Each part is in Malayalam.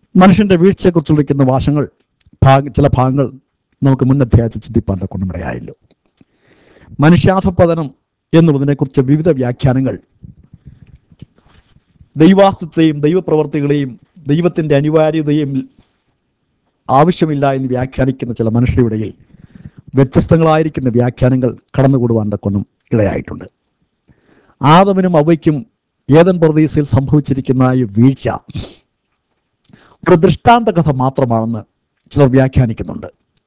മനുഷ്യന്റെ വീഴ്ചയെക്കുറിച്ചുള്ളിരിക്കുന്ന വാശങ്ങൾ ഭാഗ ചില ഭാഗങ്ങൾ നമുക്ക് മുൻ അധ്യായത്തിൽ ചിന്തിപ്പാൻ കൊണ്ടുമിടയായല്ലോ മനുഷ്യാധപതനം എന്നുള്ളതിനെക്കുറിച്ച് വിവിധ വ്യാഖ്യാനങ്ങൾ ദൈവാസ്തുത്തെയും ദൈവപ്രവർത്തികളെയും ദൈവത്തിന്റെ അനിവാര്യതയും ആവശ്യമില്ല എന്ന് വ്യാഖ്യാനിക്കുന്ന ചില മനുഷ്യരുടെ ഇടയിൽ വ്യത്യസ്തങ്ങളായിരിക്കുന്ന വ്യാഖ്യാനങ്ങൾ കടന്നുകൂടുവാൻ കൊണ്ടും ഇടയായിട്ടുണ്ട് ആദമിനും അവയ്ക്കും ഏതൻ പ്രദേശയിൽ സംഭവിച്ചിരിക്കുന്ന ഈ വീഴ്ച ഒരു ദൃഷ്ടാന്ത കഥ മാത്രമാണെന്ന് ചിലർ വ്യാഖ്യാനിക്കുന്നുണ്ട്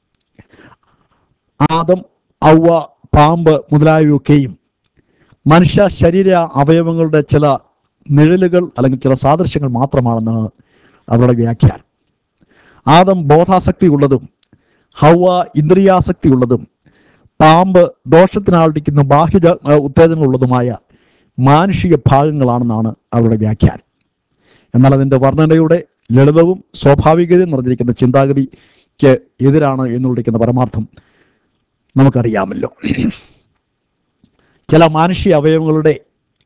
ആദം ഔവ പാമ്പ് മുതലായവയൊക്കെയും മനുഷ്യ ശരീര അവയവങ്ങളുടെ ചില നിഴലുകൾ അല്ലെങ്കിൽ ചില സാദൃശ്യങ്ങൾ മാത്രമാണെന്നാണ് അവരുടെ വ്യാഖ്യാനം ആദം ബോധാസക്തി ഉള്ളതും ഹൗവ ഇന്ദ്രിയാസക്തി ഉള്ളതും പാമ്പ് ദോഷത്തിനാളിക്കുന്ന ബാഹ്യ ഉത്തേജനങ്ങളുള്ളതുമായ മാനുഷിക ഭാഗങ്ങളാണെന്നാണ് അവരുടെ വ്യാഖ്യാനം എന്നാൽ അതിൻ്റെ വർണ്ണനയുടെ ലളിതവും സ്വാഭാവികതയും നിറഞ്ഞിരിക്കുന്ന ചിന്താഗതിക്ക് എതിരാണ് എന്നുള്ളിരിക്കുന്ന പരമാർത്ഥം നമുക്കറിയാമല്ലോ ചില മാനുഷിക അവയവങ്ങളുടെ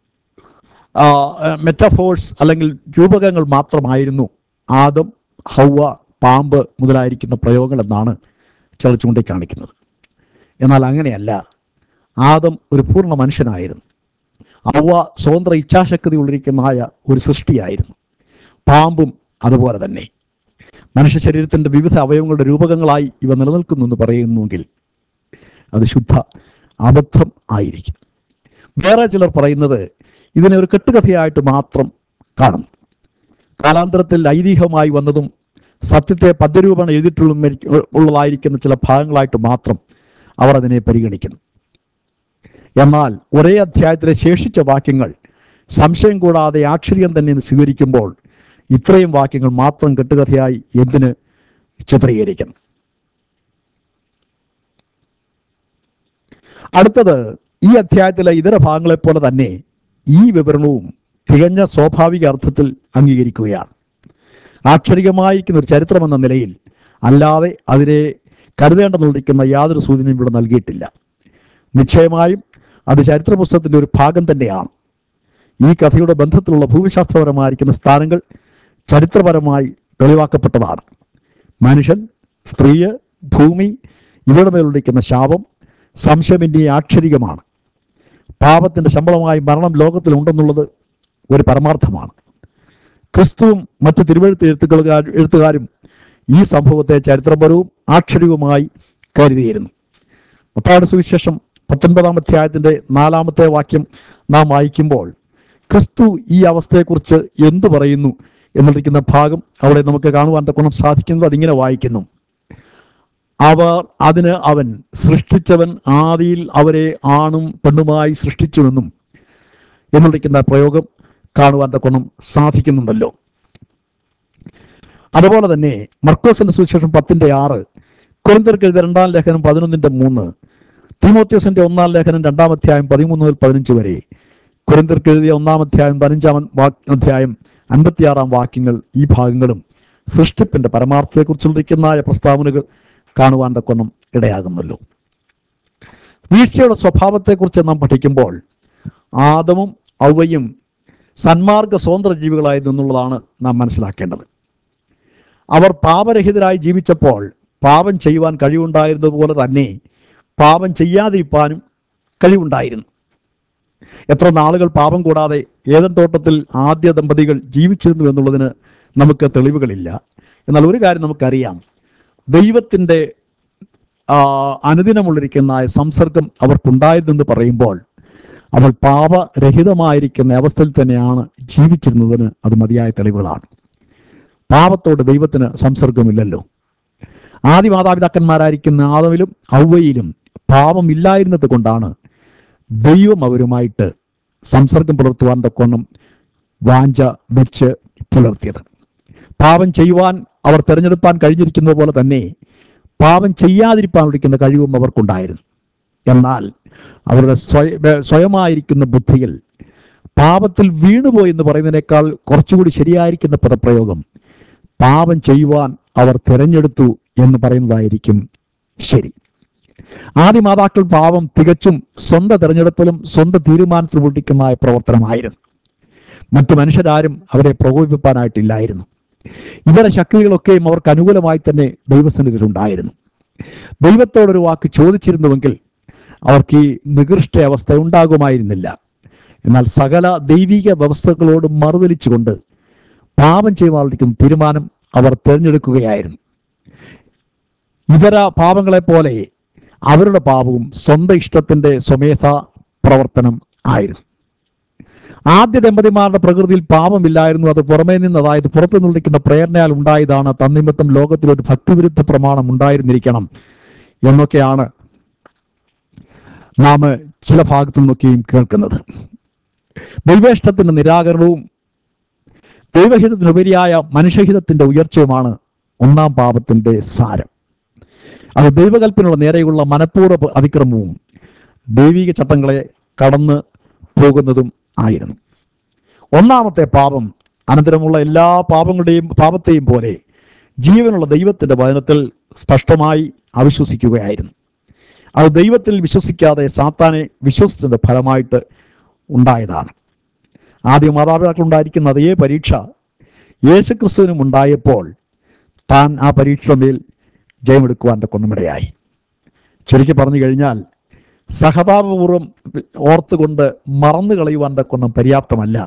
മെറ്റഫോഴ്സ് അല്ലെങ്കിൽ രൂപകങ്ങൾ മാത്രമായിരുന്നു ആദം ഹൗവ പാമ്പ് മുതലായിരിക്കുന്ന പ്രയോഗങ്ങൾ എന്നാണ് ചിലർ ചൂണ്ടിക്കാണിക്കുന്നത് എന്നാൽ അങ്ങനെയല്ല ആദം ഒരു പൂർണ്ണ മനുഷ്യനായിരുന്നു ഹൗവ സ്വതന്ത്ര ഇച്ഛാശക്തി ഉള്ളിരിക്കുന്നതായ ഒരു സൃഷ്ടിയായിരുന്നു പാമ്പും അതുപോലെ തന്നെ മനുഷ്യ ശരീരത്തിന്റെ വിവിധ അവയവങ്ങളുടെ രൂപകങ്ങളായി ഇവ നിലനിൽക്കുന്നു എന്ന് പറയുന്നുവെങ്കിൽ അത് ശുദ്ധ അബദ്ധം ആയിരിക്കും വേറെ ചിലർ പറയുന്നത് ഇതിനെ ഒരു കെട്ടുകഥയായിട്ട് മാത്രം കാണുന്നു കാലാന്തരത്തിൽ ഐതിഹ്യമായി വന്നതും സത്യത്തെ പദ്യരൂപണം എഴുതിയിട്ടുള്ള ഉള്ളതായിരിക്കുന്ന ചില ഭാഗങ്ങളായിട്ട് മാത്രം അവർ അതിനെ പരിഗണിക്കുന്നു എന്നാൽ ഒരേ അധ്യായത്തിലെ ശേഷിച്ച വാക്യങ്ങൾ സംശയം കൂടാതെ ആക്ഷരികം തന്നെ സ്വീകരിക്കുമ്പോൾ ഇത്രയും വാക്യങ്ങൾ മാത്രം കെട്ടുകഥയായി എന്തിന് ചിത്രീകരിക്കണം അടുത്തത് ഈ അധ്യായത്തിലെ ഇതര ഭാഗങ്ങളെ പോലെ തന്നെ ഈ വിവരണവും തികഞ്ഞ സ്വാഭാവിക അർത്ഥത്തിൽ അംഗീകരിക്കുകയാണ് ആക്ഷരികമായിരിക്കുന്ന ഒരു ചരിത്രം എന്ന നിലയിൽ അല്ലാതെ അതിനെ കരുതേണ്ടെന്നുള്ളിരിക്കുന്ന യാതൊരു സൂചനയും ഇവിടെ നൽകിയിട്ടില്ല നിശ്ചയമായും അത് ചരിത്ര പുസ്തകത്തിന്റെ ഒരു ഭാഗം തന്നെയാണ് ഈ കഥയുടെ ബന്ധത്തിലുള്ള ഭൂമിശാസ്ത്രപരമായിരിക്കുന്ന സ്ഥാനങ്ങൾ ചരിത്രപരമായി തെളിവാക്കപ്പെട്ടതാണ് മനുഷ്യൻ സ്ത്രീ ഭൂമി ഇവയുടെ മേലുള്ളിരിക്കുന്ന ശാപം സംശയമിന്റെ ആക്ഷരികമാണ് പാപത്തിന്റെ ശമ്പളമായി മരണം ലോകത്തിലുണ്ടെന്നുള്ളത് ഒരു പരമാർത്ഥമാണ് ക്രിസ്തുവും മറ്റു തിരുവഴുത്ത് എഴുത്തുകാർ എഴുത്തുകാരും ഈ സംഭവത്തെ ചരിത്രപരവും ആക്ഷരികവുമായി കരുതിയിരുന്നു മത്തായുടെ സുവിശേഷം പത്തൊൻപതാം അധ്യായത്തിന്റെ നാലാമത്തെ വാക്യം നാം വായിക്കുമ്പോൾ ക്രിസ്തു ഈ അവസ്ഥയെക്കുറിച്ച് എന്തു പറയുന്നു എന്നിരിക്കുന്ന ഭാഗം അവിടെ നമുക്ക് കാണുവാൻ തക്കണം സാധിക്കുന്നത് അതിങ്ങനെ വായിക്കുന്നു അവർ അതിന് അവൻ സൃഷ്ടിച്ചവൻ ആദിയിൽ അവരെ ആണും പെണ്ണുമായി സൃഷ്ടിച്ചുവെന്നും എന്നിരിക്കുന്ന പ്രയോഗം കാണുവാൻ തക്കണം സാധിക്കുന്നുണ്ടല്ലോ അതുപോലെ തന്നെ മർക്കോസിന്റെ സുവിശേഷം പത്തിന്റെ ആറ് കുരന്തർക്ക് എഴുതിയ രണ്ടാം ലേഖനം പതിനൊന്നിന്റെ മൂന്ന് തിമോത്യോസിന്റെ ഒന്നാം ലേഖനം രണ്ടാം അധ്യായം പതിമൂന്ന് മുതൽ പതിനഞ്ച് വരെ കുരന്തർക്ക് എഴുതിയ ഒന്നാം അധ്യായം പതിനഞ്ചാം വാ- അധ്യായം അൻപത്തിയാറാം വാക്യങ്ങൾ ഈ ഭാഗങ്ങളും സൃഷ്ടിപ്പിന്റെ പരമാർത്ഥത്തെക്കുറിച്ചുള്ളിരിക്കുന്ന പ്രസ്താവനകൾ കാണുവാൻ തക്കൊന്നും ഇടയാകുന്നല്ലോ വീഴ്ചയുടെ സ്വഭാവത്തെക്കുറിച്ച് നാം പഠിക്കുമ്പോൾ ആദമും ഔവയും സന്മാർഗ സ്വതന്ത്ര ജീവികളായിരുന്നു എന്നുള്ളതാണ് നാം മനസ്സിലാക്കേണ്ടത് അവർ പാപരഹിതരായി ജീവിച്ചപ്പോൾ പാപം ചെയ്യുവാൻ കഴിവുണ്ടായിരുന്നതുപോലെ തന്നെ പാപം ചെയ്യാതിരിക്കാനും കഴിവുണ്ടായിരുന്നു എത്ര നാളുകൾ പാപം കൂടാതെ ഏതൻ തോട്ടത്തിൽ ആദ്യ ദമ്പതികൾ ജീവിച്ചിരുന്നു എന്നുള്ളതിന് നമുക്ക് തെളിവുകളില്ല എന്നാൽ ഒരു കാര്യം നമുക്കറിയാം ദൈവത്തിൻ്റെ ആ, അനുദിനമുള്ളിരിക്കുന്ന ആ സംസർഗം അവർക്കുണ്ടായിരുന്നെന്ന് പറയുമ്പോൾ അവൾ പാപരഹിതമായിരിക്കുന്ന അവസ്ഥയിൽ തന്നെയാണ് ജീവിച്ചിരുന്നതിന് അത് മതിയായ തെളിവുകളാണ് പാപത്തോട് ദൈവത്തിന് സംസർഗമില്ലല്ലോ ആദ്യ മാതാപിതാക്കന്മാരായിരിക്കുന്ന ആദമിലും ഔവയിലും പാപമില്ലായിരുന്നത് കൊണ്ടാണ് ദൈവം അവരുമായിട്ട് സംസർഗം പുലർത്തുവാൻ തക്കോണം വാഞ്ച വെച്ച് പുലർത്തിയത് പാപം ചെയ്യുവാൻ അവർ തിരഞ്ഞെടുപ്പാൻ കഴിഞ്ഞിരിക്കുന്നത് പോലെ തന്നെ പാപം ചെയ്യാതിരിപ്പാൻ വിളിക്കുന്ന കഴിവും അവർക്കുണ്ടായിരുന്നു എന്നാൽ അവരുടെ സ്വയ സ്വയമായിരിക്കുന്ന ബുദ്ധിയിൽ പാപത്തിൽ വീണുപോയി എന്ന് പറയുന്നതിനേക്കാൾ കുറച്ചുകൂടി ശരിയായിരിക്കുന്ന പദപ്രയോഗം പാപം ചെയ്യുവാൻ അവർ തിരഞ്ഞെടുത്തു എന്ന് പറയുന്നതായിരിക്കും ശരി ആദ്യ മാതാക്കൾ പാപം തികച്ചും സ്വന്തം തിരഞ്ഞെടുപ്പിലും സ്വന്തം തീരുമാനത്തിലും പൊട്ടിക്കുന്നതായ പ്രവർത്തനമായിരുന്നു മറ്റു മനുഷ്യരാരും അവരെ പ്രകോപിപ്പിക്കാനായിട്ടില്ലായിരുന്നു ഇതര ശക്തികളൊക്കെയും അവർക്ക് അനുകൂലമായി തന്നെ ദൈവസന്നിധിയിൽ ഉണ്ടായിരുന്നു ദൈവത്തോടൊരു വാക്ക് ചോദിച്ചിരുന്നുവെങ്കിൽ അവർക്ക് ഈ നികൃഷ്ട അവസ്ഥ ഉണ്ടാകുമായിരുന്നില്ല എന്നാൽ സകല ദൈവിക വ്യവസ്ഥകളോട് മറുതലിച്ചുകൊണ്ട് പാപം ചെയ്യുവാനുള്ള തീരുമാനം അവർ തിരഞ്ഞെടുക്കുകയായിരുന്നു ഇതര പാപങ്ങളെ പോലെ അവരുടെ പാപവും സ്വന്തം ഇഷ്ടത്തിന്റെ സ്വമേധ പ്രവർത്തനം ആയിരുന്നു ആദ്യ ദമ്പതിമാരുടെ പ്രകൃതിയിൽ പാപമില്ലായിരുന്നു അത് പുറമേ നിന്ന് അതായത് പുറത്തു നിന്നിരിക്കുന്ന പ്രേരണയാൽ ഉണ്ടായതാണ് തന്നിമിത്തം ലോകത്തിൽ ഒരു ഭക്തിവിരുദ്ധ പ്രമാണം ഉണ്ടായിരുന്നിരിക്കണം എന്നൊക്കെയാണ് നാം ചില ഭാഗത്തു നിന്നൊക്കെയും കേൾക്കുന്നത് ദൈവേഷ്ടത്തിന്റെ നിരാകരണവും ദൈവഹിതത്തിനുപരിയായ മനുഷ്യഹിതത്തിന്റെ ഉയർച്ചയുമാണ് ഒന്നാം പാപത്തിന്റെ സാരം അത് ദൈവകൽപ്പനയുള്ള നേരെയുള്ള മനഃപൂർവ്വ അതിക്രമവും ദൈവിക ചട്ടങ്ങളെ കടന്ന് പോകുന്നതും ആയിരുന്നു ഒന്നാമത്തെ പാപം അനന്തരമുള്ള എല്ലാ പാപങ്ങളുടെയും പാപത്തെയും പോലെ ജീവനുള്ള ദൈവത്തിന്റെ വചനത്തിൽ സ്പഷ്ടമായി അവിശ്വസിക്കുകയായിരുന്നു അത് ദൈവത്തിൽ വിശ്വസിക്കാതെ സാത്താനെ വിശ്വസിച്ചതിന്റെ ഫലമായിട്ട് ഉണ്ടായതാണ് ആദ്യ മാതാപിതാക്കൾ ഉണ്ടായിരിക്കുന്ന അതേ പരീക്ഷ യേശുക്രിസ്തുവിനും ഉണ്ടായപ്പോൾ താൻ ആ പരീക്ഷയുടെ മേൽ ജയമെടുക്കുവാൻ കൊന്നുമിടയായി ചുരുക്കി പറഞ്ഞു കഴിഞ്ഞാൽ സഹതാപപൂർവം ഓർത്തുകൊണ്ട് മറന്നു കളയുവാൻ കൊന്നും പര്യാപ്തമല്ല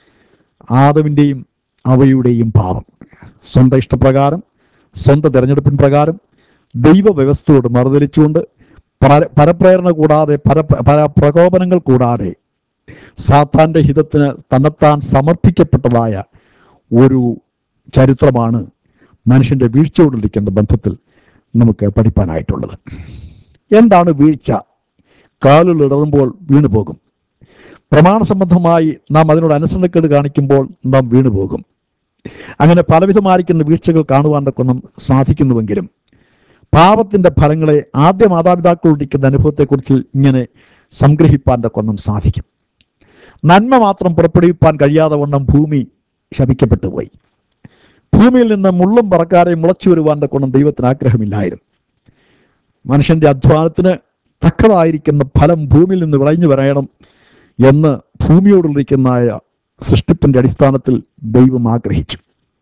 ആദവിൻ്റെയും അവയുടെയും പാപം സ്വന്തം ഇഷ്ടപ്രകാരം സ്വന്തം തെരഞ്ഞെടുപ്പിൻ പ്രകാരം ദൈവ വ്യവസ്ഥയോട് മറുതലിച്ചുകൊണ്ട് പര- പരപ്രേരണ കൂടാതെ പര പര പ്രകോപനങ്ങൾ കൂടാതെ സാത്താന്റെ ഹിതത്തിന് തന്നെത്താൻ സമർപ്പിക്കപ്പെട്ടതായ ഒരു ചരിത്രമാണ് മനുഷ്യന്റെ വീഴ്ചയോടിരിക്കുന്ന ബന്ധത്തിൽ നമുക്ക് പഠിപ്പാനായിട്ടുള്ളത് എന്താണ് വീഴ്ച കാലുകൾ ഇടറുമ്പോൾ വീണു പോകും പ്രമാണ സംബന്ധമായി നാം അതിനോട് അനുസരണക്കേട് കാണിക്കുമ്പോൾ നാം വീണു പോകും അങ്ങനെ പലവിധമായിരിക്കുന്ന വീഴ്ചകൾ കാണുവാൻ കൊന്നും സാധിക്കുന്നുവെങ്കിലും പാപത്തിന്റെ ഫലങ്ങളെ ആദ്യ മാതാപിതാക്കളോടിക്കുന്ന അനുഭവത്തെക്കുറിച്ച് ഇങ്ങനെ സംഗ്രഹിപ്പാൻ കൊന്നും സാധിക്കും നന്മ മാത്രം പുറപ്പെടുവിപ്പാൻ കഴിയാതെ വണ്ണം ഭൂമി ശപിക്കപ്പെട്ടു പോയി ഭൂമിയിൽ നിന്ന് മുള്ളും പറക്കാരെ മുളച്ചു വരുവാൻ കൊണ്ടും ദൈവത്തിന് ആഗ്രഹമില്ലായിരുന്നു മനുഷ്യന്റെ അധ്വാനത്തിന് തക്കതായിരിക്കുന്ന ഫലം ഭൂമിയിൽ നിന്ന് വിളഞ്ഞു വരയണം എന്ന് ഭൂമിയോടുള്ളിരിക്കുന്ന സൃഷ്ടിപ്പിന്റെ അടിസ്ഥാനത്തിൽ ദൈവം ആഗ്രഹിച്ചു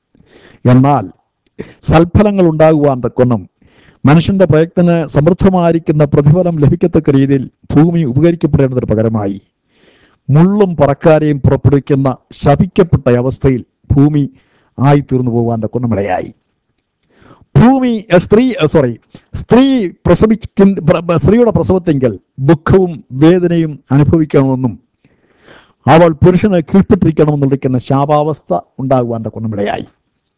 എന്നാൽ സൽഫലങ്ങൾ ഉണ്ടാകുവാൻ തക്കൊന്നും മനുഷ്യന്റെ പ്രയത്നത്തിന് സമൃദ്ധമായിരിക്കുന്ന പ്രതിഫലം ലഭിക്കത്തക്ക രീതിയിൽ ഭൂമി ഉപകരിക്കപ്പെടേണ്ടതിന് പകരമായി മുള്ളും പറക്കാരെയും പുറപ്പെടുവിക്കുന്ന ശപിക്കപ്പെട്ട അവസ്ഥയിൽ ഭൂമി ആയിത്തീർന്നു പോകാൻ കൊന്നുമിടയായി ഭൂമി എ, സ്ത്രീ സോറി സ്ത്രീ പ്രസവിക്കുന്ന പ്ര- പ്ര- സ്ത്രീയുടെ പ്രസവത്തെങ്കിൽ ദുഃഖവും വേദനയും അനുഭവിക്കണമെന്നും അവൾ പുരുഷന് കീഴ്പ്പെട്ടിരിക്കണമെന്നുള്ളിക്കുന്ന ശാപാവസ്ഥ ഉണ്ടാകുവാൻ കൊന്നുമിടയായി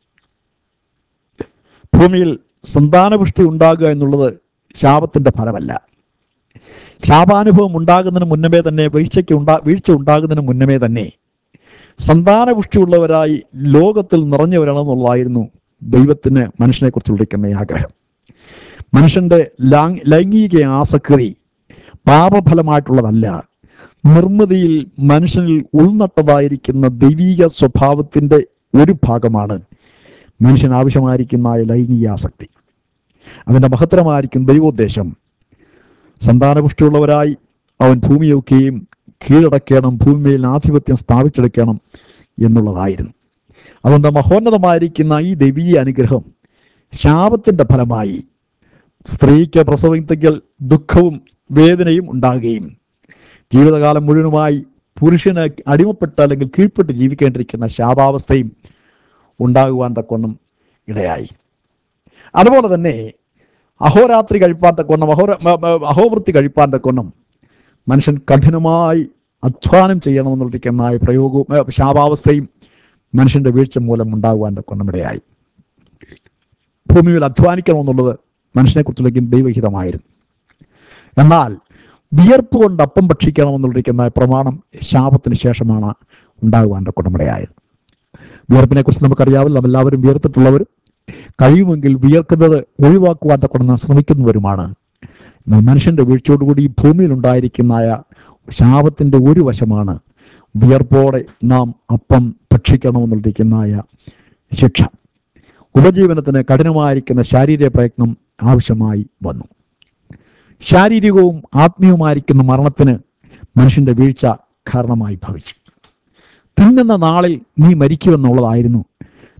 ഭൂമിയിൽ സന്താനപുഷ്ടി ഉണ്ടാകുക എന്നുള്ളത് ശാപത്തിന്റെ ഫലമല്ല ശാപാനുഭവം ഉണ്ടാകുന്നതിന് മുന്നമേ തന്നെ വീഴ്ചയ്ക്ക് ഉണ്ടാ വീഴ്ച ഉണ്ടാകുന്നതിന് മുന്നമേ തന്നെ സന്താനപുഷ്ടിയുള്ളവരായി ലോകത്തിൽ നിറഞ്ഞു വരണമെന്നുള്ളതായിരുന്നു ദൈവത്തിന് മനുഷ്യനെ കുറിച്ച് വിളിക്കുന്ന ആഗ്രഹം മനുഷ്യന്റെ ലാങ് ലൈംഗിക ആസക്തി പാപഫലമായിട്ടുള്ളതല്ല നിർമ്മിതിയിൽ മനുഷ്യനിൽ ഉൾനട്ടതായിരിക്കുന്ന ദൈവീക സ്വഭാവത്തിന്റെ ഒരു ഭാഗമാണ് മനുഷ്യൻ ആവശ്യമായിരിക്കുന്ന ആ ലൈംഗികാസക്തി അതിന്റെ മഹത്തരമായിരിക്കും ദൈവോദ്ദേശം സന്താനപുഷ്ടിയുള്ളവരായി അവൻ ഭൂമിയൊക്കെയും കീഴടക്കണം ഭൂമിയിൽ ആധിപത്യം സ്ഥാപിച്ചെടുക്കണം എന്നുള്ളതായിരുന്നു അതുകൊണ്ട് മഹോന്നതമായിരിക്കുന്ന ഈ ദൈവീയ അനുഗ്രഹം ശാപത്തിന്റെ ഫലമായി സ്ത്രീക്ക് പ്രസവിക്കൽ ദുഃഖവും വേദനയും ഉണ്ടാകുകയും ജീവിതകാലം മുഴുവനുമായി പുരുഷന് അടിമപ്പെട്ട് അല്ലെങ്കിൽ കീഴ്പ്പെട്ട് ജീവിക്കേണ്ടിയിരിക്കുന്ന ശാപാവസ്ഥയും ഉണ്ടാകുവാൻ തക്കൊന്നും ഇടയായി അതുപോലെ തന്നെ അഹോരാത്രി കഴിപ്പാൻ തക്കൊന്നും അഹോര മ- മ- അഹോവൃത്തി കഴിപ്പാൻ തക്കൊന്നും മനുഷ്യൻ കഠിനമായി അധ്വാനം ചെയ്യണമെന്നുള്ളിരിക്കുന്ന പ്രയോഗവും ഏ, ശാപാവസ്ഥയും മനുഷ്യന്റെ വീഴ്ച മൂലം ഉണ്ടാകുവാൻ തക്കൊന്നും ഇടയായി ഭൂമിയിൽ അധ്വാനിക്കണമെന്നുള്ളത് മനുഷ്യനെക്കുറിച്ചുള്ള ദൈവഹിതമായിരുന്നു എന്നാൽ വിയർപ്പ് കൊണ്ട് അപ്പം ഭക്ഷിക്കണമെന്നുള്ളിരിക്കുന്ന പ്രമാണം ശാപത്തിന് ശേഷമാണ് ഉണ്ടാകുവാൻ കൊണ്ടമിടയായത് വിയർപ്പിനെ കുറിച്ച് നമുക്കറിയാവില്ല നാം എല്ലാവരും വിയർത്തിട്ടുള്ളവരും കഴിയുമെങ്കിൽ വിയർക്കുന്നത് ഒഴിവാക്കുവാൻ കൊണ്ട് ശ്രമിക്കുന്നവരുമാണ് എന്നാൽ മനുഷ്യന്റെ വീഴ്ചയോടുകൂടി ഈ ഭൂമിയിൽ ഉണ്ടായിരിക്കുന്ന ശാപത്തിന്റെ ഒരു വശമാണ് വിയർപ്പോടെ നാം അപ്പം ഭക്ഷിക്കണമെന്നുള്ളിരിക്കുന്ന ശിക്ഷ ഉപജീവനത്തിന് കഠിനമായിരിക്കുന്ന ശാരീരിക പ്രയത്നം ആവശ്യമായി വന്നു ശാരീരികവും ആത്മീയവുമായിരിക്കുന്ന മരണത്തിന് മനുഷ്യന്റെ വീഴ്ച കാരണമായി ഭവിച്ചു തിന്നുന്ന നാളിൽ നീ മരിക്കുമെന്നുള്ളതായിരുന്നു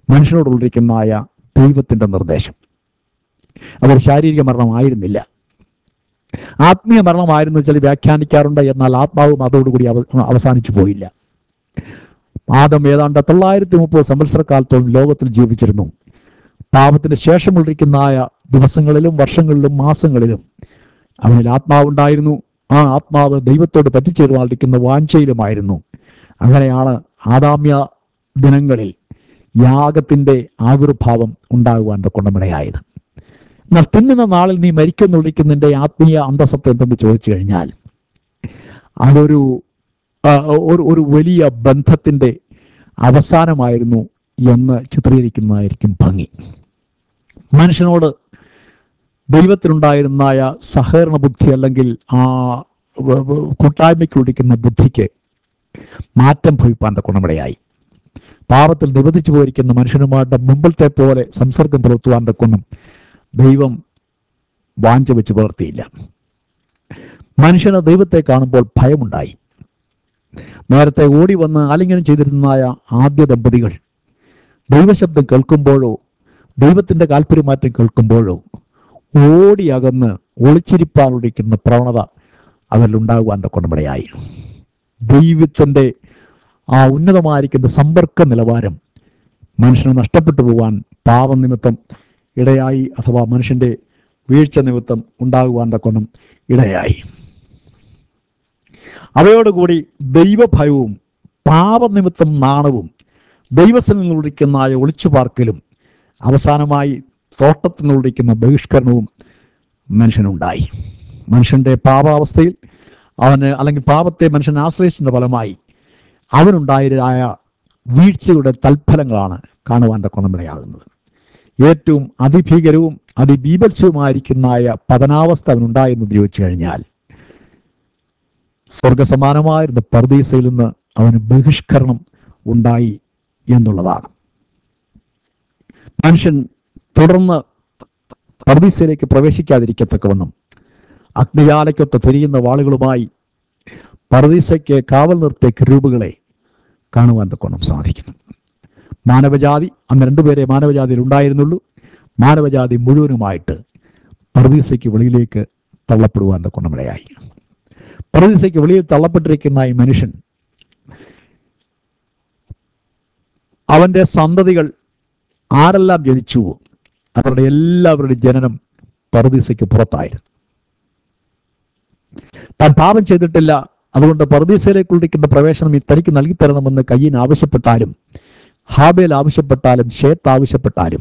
മനുഷ്യനോടുള്ളിരിക്കുന്നതായ ദൈവത്തിൻ്റെ നിർദ്ദേശം അതൊരു ശാരീരിക മരണമായിരുന്നില്ല ആത്മീയ മരണമായിരുന്നു വെച്ചാൽ വ്യാഖ്യാനിക്കാറുണ്ട് എന്നാൽ ആത്മാവും അതോടുകൂടി അവ അവസാനിച്ചു പോയില്ല ആദം ഏതാണ്ട് തൊള്ളായിരത്തി മുപ്പത് സംവത്സരക്കാലത്തോളം ലോകത്തിൽ ജീവിച്ചിരുന്നു പാപത്തിന് ശേഷമുള്ളിരിക്കുന്നതായ ദിവസങ്ങളിലും വർഷങ്ങളിലും മാസങ്ങളിലും അവനിൽ ആത്മാവുണ്ടായിരുന്നു ആ ആത്മാവ് ദൈവത്തോട് പറ്റിച്ചേരുവാതിരിക്കുന്ന വാഞ്ചയിലുമായിരുന്നു അങ്ങനെയാണ് ആദാമ്യ ദിനങ്ങളിൽ യാഗത്തിന്റെ ആവിർഭാവം ഉണ്ടാകുവാൻ കൊണ്ടമിടയായത് എന്നാൽ തിന്നുന്ന നാളിൽ നീ മരിക്കുന്നുള്ളിക്കുന്നതിന്റെ ആത്മീയ അന്തസ്സത്ത് എന്തെന്ന് ചോദിച്ചു കഴിഞ്ഞാൽ അതൊരു ആ, ഒരു ഒരു വലിയ ബന്ധത്തിന്റെ അവസാനമായിരുന്നു എന്ന് ചിത്രീകരിക്കുന്നതായിരിക്കും ഭംഗി മനുഷ്യനോട് ദൈവത്തിനുണ്ടായിരുന്നായ സഹകരണ ബുദ്ധി അല്ലെങ്കിൽ ആ വ- വ- കൂട്ടായ്മയ്ക്ക് ഒടിക്കുന്ന ബുദ്ധിക്ക് മാറ്റം ഭവിപ്പാൻ ഗുണമിടയായി പാപത്തിൽ നിബന്ധിച്ചു പോയിരിക്കുന്ന മനുഷ്യനുമായിട്ട് മുമ്പിലത്തെ പോലെ സംസർഗം പുലർത്തുവാൻ തക്കൊന്നും ദൈവം വാഞ്ച വെച്ച് പുലർത്തിയില്ല മനുഷ്യന് ദൈവത്തെ കാണുമ്പോൾ ഭയമുണ്ടായി നേരത്തെ ഓടി വന്ന് ആലിംഗനം ചെയ്തിരുന്നതായ ആദ്യ ദമ്പതികൾ ദൈവശബ്ദം കേൾക്കുമ്പോഴോ ദൈവത്തിന്റെ കാൽപര്യമാറ്റം കേൾക്കുമ്പോഴോ ഓടി അകന്ന് ഒളിച്ചിരിപ്പാനൊടിക്കുന്ന പ്രവണത അവരിലുണ്ടാകുവാൻ കൊണ്ടമിടയായി ദൈവത്തിന്റെ ആ ഉന്നതമായിരിക്കുന്ന സമ്പർക്ക നിലവാരം മനുഷ്യന് നഷ്ടപ്പെട്ടു പോകാൻ പാപം നിമിത്തം ഇടയായി അഥവാ മനുഷ്യന്റെ വീഴ്ച നിമിത്തം ഉണ്ടാകുവാൻ തക്കൊണം ഇടയായി അവയോടുകൂടി ദൈവഭയവും പാപനിമിത്തം നാണവും ദൈവത്തിൽ നിന്നുള്ളിക്കുന്ന ഒളിച്ചുപാർക്കലും അവസാനമായി തോട്ടത്തിൽ നിന്നുള്ളിക്കുന്ന ബഹിഷ്കരണവും മനുഷ്യനുണ്ടായി മനുഷ്യന്റെ പാപാവസ്ഥയിൽ അവന് അല്ലെങ്കിൽ പാപത്തെ മനുഷ്യൻ ആശ്രയിച്ചതിന്റെ ഫലമായി അവനുണ്ടായതായ വീഴ്ചയുടെ തൽഫലങ്ങളാണ് കാണുവാൻ കൊണമിടയാകുന്നത് ഏറ്റവും അതിഭീകരവും അതിബീഭത്സവുമായിരിക്കുന്നതായ പതനാവസ്ഥ അവനുണ്ടായെന്ന് ചോദിച്ചു കഴിഞ്ഞാൽ സ്വർഗസമാനമായിരുന്ന പർദീസയിൽ നിന്ന് അവന് ബഹിഷ്കരണം ഉണ്ടായി എന്നുള്ളതാണ് മനുഷ്യൻ തുടർന്ന് പർദീസയിലേക്ക് പ്രവേശിക്കാതിരിക്കത്തക്കവണ്ണം അഗ്നിജാലയ്ക്കൊത്ത് തിരിയുന്ന വാളുകളുമായി പർദീസയ്ക്ക് കാവൽ നിർത്തിയ കരൂപുകളെ കാണുവാൻ തക്കോണം സാധിക്കുന്നു മാനവജാതി അന്ന് രണ്ടുപേരെ മാനവജാതിയിൽ ഉണ്ടായിരുന്നുള്ളൂ മാനവജാതി മുഴുവനുമായിട്ട് പർദീസയ്ക്ക് വെളിയിലേക്ക് തള്ളപ്പെടുവാൻ തക്കോണമിടയായി പർദീസയ്ക്ക് വെളിയിൽ തള്ളപ്പെട്ടിരിക്കുന്ന ഈ മനുഷ്യൻ അവന്റെ സന്തതികൾ ആരെല്ലാം ജനിച്ചു അവരുടെ എല്ലാവരുടെയും ജനനം പർദീസയ്ക്ക് പുറത്തായിരുന്നു താൻ പാപം ചെയ്തിട്ടില്ല അതുകൊണ്ട് പർദീസയിലേക്ക് ഉള്ളിക്കുന്ന പ്രവേശനം ഈ തനിക്ക് നൽകി തരണമെന്ന് കയ്യിന് ആവശ്യപ്പെട്ടാലും ഹാബേൽ ആവശ്യപ്പെട്ടാലും ഷേത്ത് ആവശ്യപ്പെട്ടാലും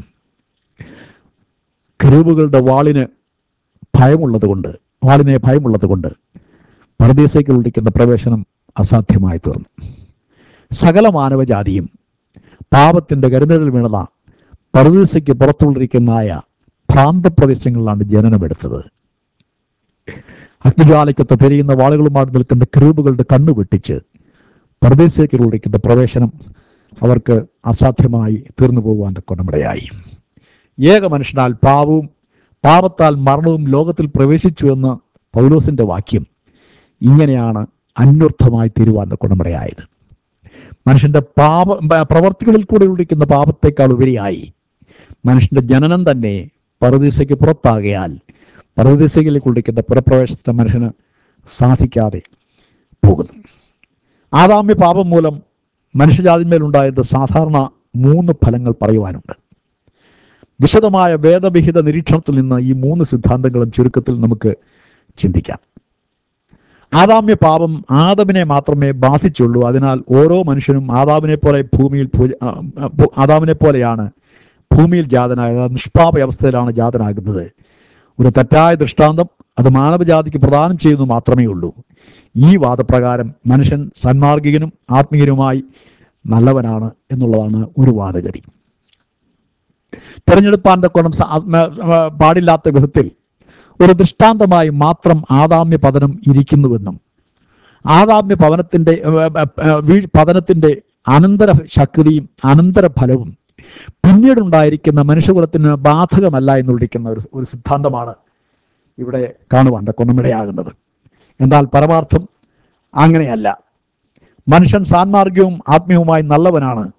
കരൂപുകളുടെ വാളിന് ഭയമുള്ളത് കൊണ്ട് വാളിനെ ഭയമുള്ളത് കൊണ്ട് പർദീസയ്ക്ക് ഉള്ളിക്കുന്ന പ്രവേശനം അസാധ്യമായി തീർന്നു സകല മാനവജാതിയും പാപത്തിന്റെ കരുതലിൽ വീണത പർദീസയ്ക്ക് പുറത്തുള്ളിരിക്കുന്നതായ പ്രാന്തപ്രദേശങ്ങളിലാണ് ജനനമെടുത്തത് അഗ്നിജാലയ്ക്കൊത്ത് തിരിയുന്ന വാളുകളുമായി നിൽക്കുന്ന ക്രൂബുകളുടെ കണ്ണു വെട്ടിച്ച് പർദേശേക്ക് ഉള്ളിക്കുന്ന പ്രവേശനം അവർക്ക് അസാധ്യമായി തീർന്നു പോകുവാൻ കൊണ്ടമിടയായി ഏക മനുഷ്യനാൽ പാവവും പാപത്താൽ മരണവും ലോകത്തിൽ പ്രവേശിച്ചു എന്ന പൗലോസിന്റെ വാക്യം ഇങ്ങനെയാണ് അന്വർത്ഥമായി തീരുവാൻ കൊണ്ടമിടയായത് മനുഷ്യന്റെ പാപ പ- പ്രവർത്തികളിൽ കൂടെ ഉള്ളിക്കുന്ന പാപത്തെക്കാൾ ഉപരിയായി മനുഷ്യന്റെ ജനനം തന്നെ പരദീസയ്ക്ക് പുറത്താകയാൽ പരദീസയിലേക്ക് ഉള്ളിക്കുന്ന പുറപ്രവേശത്തിന് മനുഷ്യന് സാധിക്കാതെ പോകുന്നു ആദാമ്യ പാപം മൂലം മനുഷ്യജാതിന്മേലുണ്ടായത് സാധാരണ മൂന്ന് ഫലങ്ങൾ പറയുവാനുണ്ട് വിശദമായ വേദവിഹിത നിരീക്ഷണത്തിൽ നിന്ന് ഈ മൂന്ന് സിദ്ധാന്തങ്ങളും ചുരുക്കത്തിൽ നമുക്ക് ചിന്തിക്കാം ആദാമ്യ പാപം ആദമിനെ മാത്രമേ ബാധിച്ചുള്ളൂ അതിനാൽ ഓരോ മനുഷ്യനും ആദാമിനെ പോലെ ഭൂമിയിൽ പൂജ- ആ, ആ, ഭൂ- ആദാമിനെ പോലെയാണ് ഭൂമിയിൽ ജാതനായത് നിഷ്പാപ അവസ്ഥയിലാണ് ജാതനാകുന്നത് ഒരു തെറ്റായ ദൃഷ്ടാന്തം അത് മാനവജാതിക്ക് പ്രദാനം ചെയ്യുന്നു മാത്രമേ ഉള്ളൂ ഈ വാദപ്രകാരം മനുഷ്യൻ സന്മാർഗികനും ആത്മീയനുമായി നല്ലവനാണ് എന്നുള്ളതാണ് ഒരു വാദഗതി തിരഞ്ഞെടുപ്പാൻ തക്കോണം സ- ആത്മ- ആ, പാടില്ലാത്ത വിധത്തിൽ ഒരു ദൃഷ്ടാന്തമായി മാത്രം ആദാമ്യ പതനം ഇരിക്കുന്നുവെന്നും ആദാമ്യ പവനത്തിന്റെ ഏ, ഏ, ഏ, വീഴ് പതനത്തിന്റെ അനന്തര ശക്തിയും അനന്തര ഫലവും പിന്നീടുണ്ടായിരിക്കുന്ന മനുഷ്യകുലത്തിന് ബാധകമല്ല എന്നുള്ളിരിക്കുന്ന ഒരു ഒരു സിദ്ധാന്തമാണ് ഇവിടെ കാണുവാൻ കൊന്നമിടയാകുന്നത് എന്നാൽ പരമാർത്ഥം അങ്ങനെയല്ല മനുഷ്യൻ സാൻമാർഗവും ആത്മീയവുമായി നല്ലവനാണ്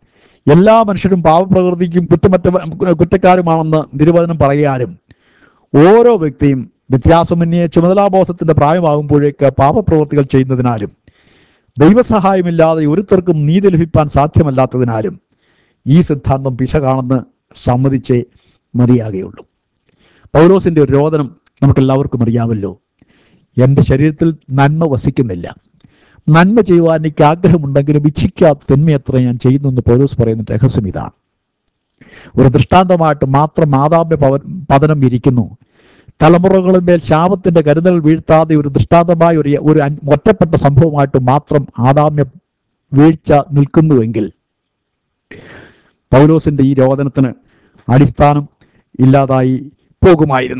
എല്ലാ മനുഷ്യരും പാവപ്രകൃതിക്കും കുറ്റമറ്റ കുറ്റക്കാരുമാണെന്ന് നിരുവചനം പറയാനും ഓരോ വ്യക്തിയും വ്യത്യാസമന്യേ ചുമതലാബോധത്തിന്റെ പ്രായമാകുമ്പോഴേക്ക് പാപപ്രവൃത്തികൾ ചെയ്യുന്നതിനാലും ദൈവസഹായമില്ലാതെ ഒരുത്തർക്കും നീതി ലഭിപ്പാൻ സാധ്യമല്ലാത്തതിനാലും ഈ സിദ്ധാന്തം പിശകാണെന്ന് സമ്മതിച്ചേ മതിയാകുകയുള്ളൂ പൗലോസിന്റെ ഒരു രോദനം നമുക്കെല്ലാവർക്കും അറിയാമല്ലോ എൻ്റെ ശരീരത്തിൽ നന്മ വസിക്കുന്നില്ല നന്മ ചെയ്യുവാൻ എനിക്ക് ആഗ്രഹമുണ്ടെങ്കിലും ഇച്ഛിക്കാത്ത തിന്മയത്ര ഞാൻ ചെയ്യുന്നു എന്ന് പൗലോസ് പറയുന്ന രഹസ്യം ഇതാണ് ഒരു ദൃഷ്ടാന്തമായിട്ട് മാത്രം മാതാമ്യ പവ പതനം ഇരിക്കുന്നു തലമുറകളിന്മേൽ ശാപത്തിന്റെ കരുതൽ വീഴ്ത്താതെ ഒരു ദൃഷ്ടാന്തമായ ഒരു ഒരു അൻ- ഒറ്റപ്പെട്ട സംഭവമായിട്ട് മാത്രം ആദാമ്യ വീഴ്ച നിൽക്കുന്നുവെങ്കിൽ പൗലോസിന്റെ ഈ രോദനത്തിന് അടിസ്ഥാനം ഇല്ലാതായി പോകുമായിരുന്നു